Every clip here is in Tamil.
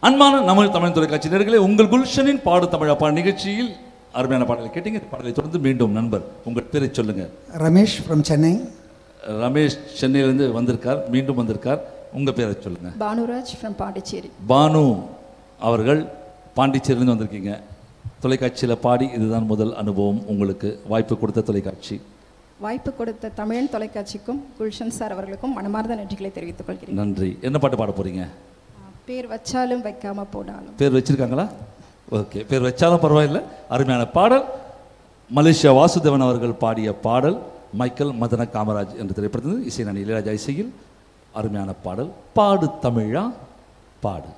அன்பான நம்ம தமிழ் தொலைக்காட்சி நேர்களே உங்கள் குல்ஷனின் பாடு தமிழா பாடு நிகழ்ச்சியில் அருமையான பாடலை கேட்டீங்க இந்த பாடலை தொடர்ந்து மீண்டும் நண்பர் உங்கள் பேரை சொல்லுங்க ரமேஷ் ஃப்ரம் சென்னை ரமேஷ் சென்னையிலேருந்து வந்திருக்கார் மீண்டும் வந்திருக்கார் உங்க பேரை சொல்லுங்க பானுராஜ் ஃப்ரம் பாண்டிச்சேரி பானு அவர்கள் பாண்டிச்சேரியிலேருந்து வந்திருக்கீங்க தொலைக்காட்சியில் பாடி இதுதான் முதல் அனுபவம் உங்களுக்கு வாய்ப்பு கொடுத்த தொலைக்காட்சி வாய்ப்பு கொடுத்த தமிழன் தொலைக்காட்சிக்கும் குல்ஷன் சார் அவர்களுக்கும் மனமார்ந்த நன்றிகளை தெரிவித்துக் கொள்கிறேன் நன்றி என்ன பாட்டு பாட போறீங்க பேர் வச்சாலும் வைக்காம போனாலும் பேர் வச்சிருக்காங்களா ஓகே பேர் வச்சாலும் பரவாயில்லை அருமையான பாடல் மலேசியா வாசுதேவன் அவர்கள் பாடிய பாடல் மைக்கேல் மதன காமராஜ் என்ற திரைப்படத்தில் இசை நான் இளையராஜா இசையில் அருமையான பாடல் பாடு தமிழா பாடு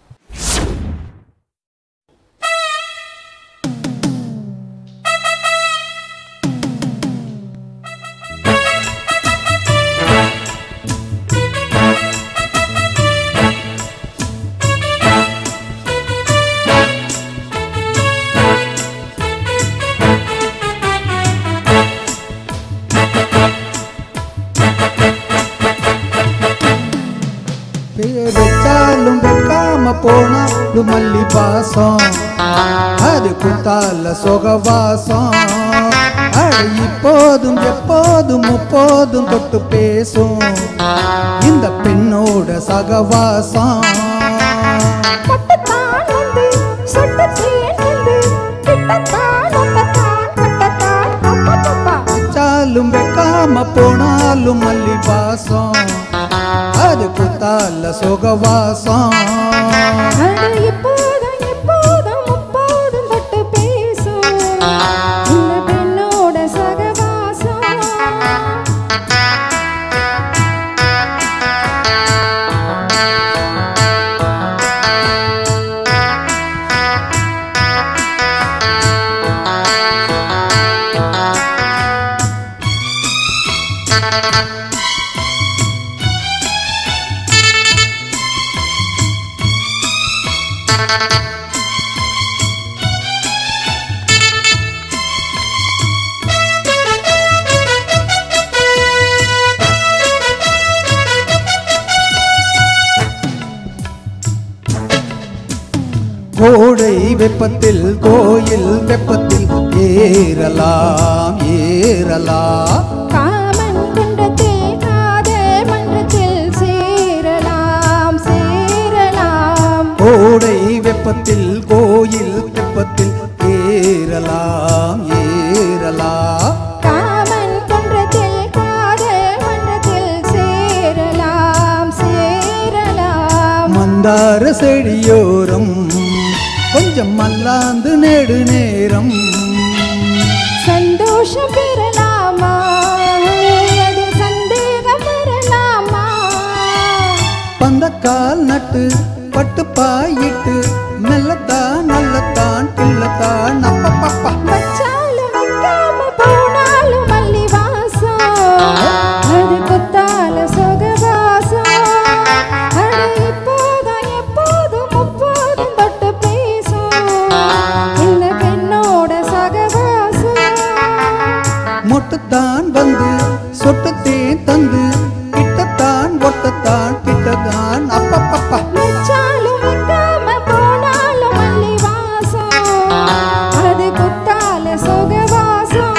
பேர் வச்சாலும் வைக்காம போனாலும் மல்லி பாசம் அது குத்தால சொகவாசம் அட இப்போதும் எப்போதும் முப்போதும் தொட்டு பேசும் இந்த பெண்ணோட சகவாசம் கட்டத்தான் வந்து சொட்டத்தேன் வந்து கிட்டத்தான் ஒட்டத்தான் கட்டத்தான் அப்பப்பப்பா வச்சாலும் வைக்காம போனாலும் மல்லி பாசம் அது குத்தால சொகவாசம் அட இப்போதும் எப்போதும் முப்போதும் தொட்டு பேசும் இந்த பெண்ணோட சகவாசம் கோடை வெப்பத்தில் கோயில் வெப்பத்தில் ஏறலாம் ஏறலாம் காமன் குன்றத்தில் காதல் மன்றத்தில் சேரலாம் சேரலாம் கோடை வெப்பத்தில் கோயில் வெப்பத்தில் ஏறலாம் ஏறலாம் காமன் குன்றத்தில் காதல் மன்றத்தில் சேரலாம் சேரலாம் மந்தார செடியோரம் கொஞ்சம் மல்லாந்து நெடு நேரம் சந்தோஷம் பெறலாமா அதில் சந்தேகம் வரலாமா பந்தக்கால் நட்டு பட்டு பாயிட்டு மெல்லத்தான் நல்லத்தான் பிள்ளத்தான் அப்பப்பப்பா வச்சாலும் வைக்காம போனாலும் மல்லி வாசம் அது குத்தால சொகவாசம் அட இப்போதும் எப்போதும் முப்போதும் தொட்டு பேசும் இந்த பெண்ணோட சகவாசம் மொட்டுத்தான் வந்து சொட்டுத்தேன் தந்து கிட்டத்தான் ஒட்டத்தான் கிட்டத்தான் அப்பப்பப்பா வச்சாலும் வைக்காம போனாலும் மல்லி வாசம் அது குத்தால சொகவாசம்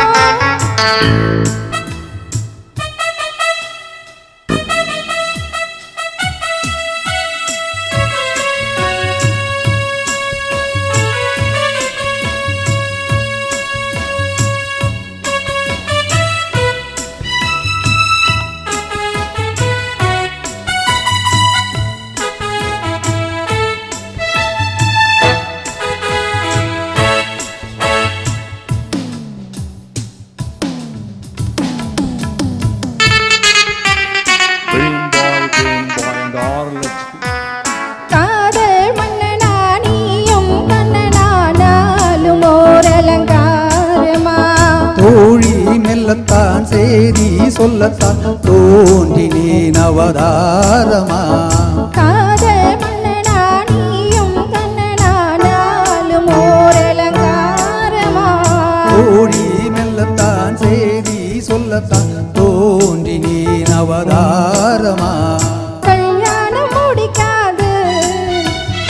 Dream boy, dream boy and Orlexi. காதல் மன்னனா நீயும் கண்ணனானாலும் ஓர் அலங்காரமா தோழி மெல்லத்தான் செய்தி சொல்லத்தான் தோன்றினேன் அவதாரமா காதல் மன்னனா நீயும் கண்ணனானாலும் ஓர் அலங்காரமா தோழி மெல்லத்தான் செய்தி சொல்லத்தான் தோன்றினேன் அவதாரமா கல்யாணம் முடிக்காது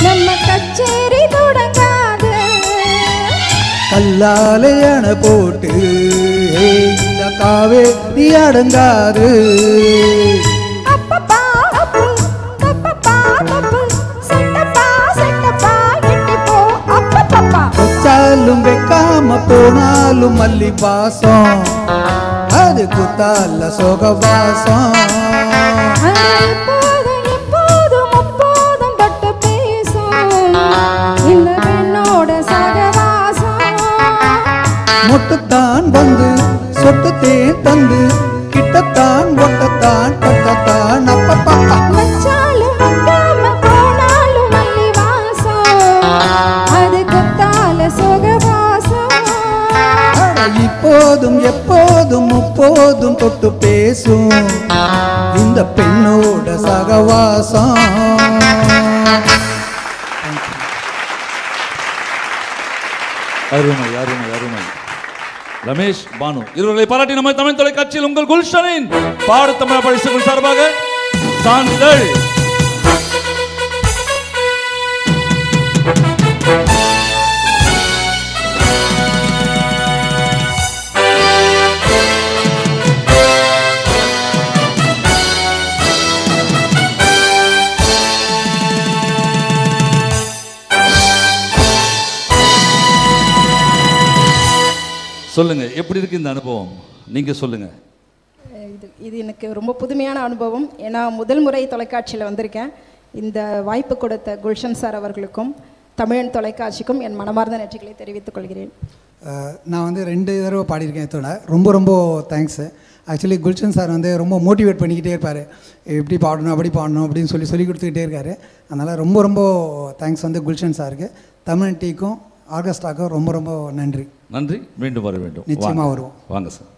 கல்லாலே அணை போட்டு ஏய், இந்த காவேரி அடங்காது அப்பப்பா அப்பு தப்பப்பா தப்பு சட்டப்பா சட்டப்பா எட்டி போ அப்பப்பப்பா வச்சாலும் வைக்காம போனாலும் மல்லி வாசம் அது குத்தால சோகவாசம் எப்போதும் எப்போதும் முப்போதும் தொட்டு பேசும் இந்த பெண்ணோட சகவாசம் மொட்டுத்தான் வந்து சொட்டு தேன் தந்து கிட்டத்தான் ஒட்டத்தான் தொட்டத்தான் அப்பப்பா வச்சாலும் வைக்காம போனாலும் மல்லி வாசம் அது குத்தால சுகவாசம் அட, இப்போதும் எப்போதும் முப்போதும் தொட்டு பேசும் இந்த பெண்ணோட சகவாசம் அருமை அருமை அருமை ரமேஷ் பானு இருவர்களை பாராட்டி நம்ம தமிழ் தொலைக்காட்சியில் உங்கள் குல்ஷனின் பாடு தமிழ் பரிசுகள் சார்பாக சான்றிதழ் சொல்லுங்க எப்படி இருக்கு இந்த அனுபவம் நீங்க சொல்லுங்க இது இது எனக்கு ரொம்ப புதுமையான அனுபவம் ஏன்னா முதல் முறை தொலைக்காட்சியில் வந்திருக்கேன் இந்த வாய்ப்பு கொடுத்த குல்ஷன் சார் அவர்களுக்கும் தமிழன் தொலைக்காட்சிக்கும் என் மனமார்ந்த நன்றிகளை தெரிவித்துக் கொள்கிறேன் அஹ், நான் வந்து ரெண்டு தடவை பாடியிருக்கேன் இதோட ரொம்ப ரொம்ப தேங்க்ஸு ஆக்சுவலி குல்ஷன் சார் வந்து ரொம்ப மோட்டிவேட் பண்ணிக்கிட்டே இருப்பார் எப்படி பாடணும் அப்படி பாடணும் அப்படின்னு சொல்லி சொல்லி கொடுத்துக்கிட்டே இருக்காரு அதனால் ரொம்ப ரொம்ப தேங்க்ஸ் வந்து குல்ஷன் சாருக்கு தமிழ் டீக்கும் ஆர்கஸ்டாக்கும் ரொம்ப ரொம்ப நன்றி நன்றி மீண்டும் வர வேண்டும் நிச்சயமா வாங்க. வருவோம். வாங்க சார்